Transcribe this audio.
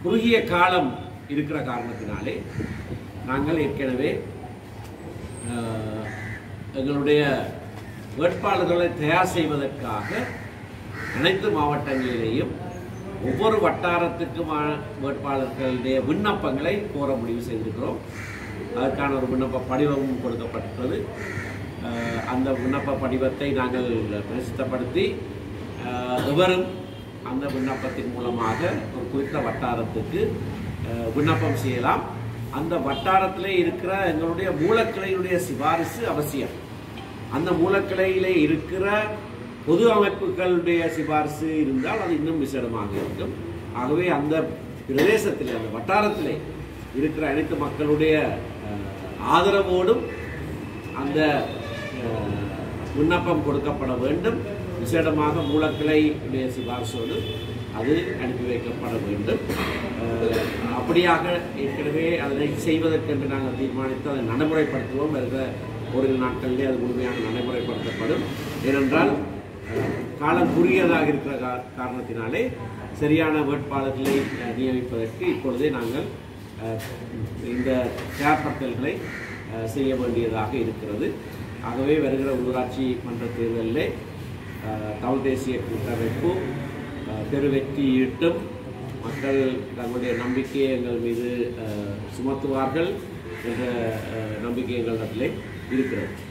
குறுகிய காலம் இருக்கிற காரணத்தினாலே நாங்கள் ஏற்கனவே அஹ், எங்களுடைய வேட்பாளர்களை தயார் செய்வதற்காக அனைத்து மாவட்டங்களிலேயும் ஒவ்வொரு வட்டாரத்துக்குமான வேட்பாளர்களுடைய விண்ணப்பங்களை கோர முடிவு செய்திருக்கிறோம் அதற்கான ஒரு விண்ணப்ப படிவமும் கொடுக்கப்பட்டுள்ளது அஹ், அந்த விண்ணப்ப படிவத்தை நாங்கள் பிரசித்தப்படுத்தி அஹ், எவரும் அந்த விண்ணப்பத்தின் மூலமாக ஒரு குறித்த வட்டாரத்துக்கு அஹ், விண்ணப்பம் செய்யலாம் அந்த வட்டாரத்திலே இருக்கிற எங்களுடைய மூலக்கிளையுடைய சிபாரிசு அவசியம் அந்த மூலக்கிளையிலே இருக்கிற பொது அமைப்புகளுடைய சிபாரிசு இருந்தால் அது இன்னும் விசேடமாக இருக்கும் ஆகவே அந்த பிரதேசத்திலே அந்த வட்டாரத்திலே இருக்கிற அனைத்து மக்களுடைய அஹ், ஆதரவோடும் அந்த அஹ், விண்ணப்பம் கொடுக்கப்பட வேண்டும் விசேடமாக மூலக்கிளையுடைய சிபாரிசோடு அது அனுப்பி வைக்கப்பட வேண்டும் அஹ், அப்படியாக ஏற்கனவே அதனை செய்வதற்கென்று நாங்கள் தீர்மானித்து அதை நடைமுறைப்படுத்துவோம் வருகிற ஒரு நாட்களிலே அது முழுமையாக நடைமுறைப்படுத்தப்படும் ஏனென்றால் அஹ், காலம் குறுகியதாக இருக்கிற கா- காரணத்தினாலே சரியான வேட்பாளர்களை அஹ், நியமிப்பதற்கு இப்பொழுதே நாங்கள் அஹ், இந்த தயார்படுத்தல்களை அஹ், செய்ய வேண்டியதாக இருக்கிறது ஆகவே வருகிற உள்ளூராட்சி மன்ற தேர்தலிலே அஹ், தமிழ் தேசிய கூட்டமைப்பு அஹ், பெருவெற்றியிட்டும் மக்கள் தங்களுடைய நம்பிக்கையை எங்கள் மீது அஹ், சுமத்துவார்கள் என்ற அஹ், நம்பிக்கை எங்களிடத்திலே இருக்கிறது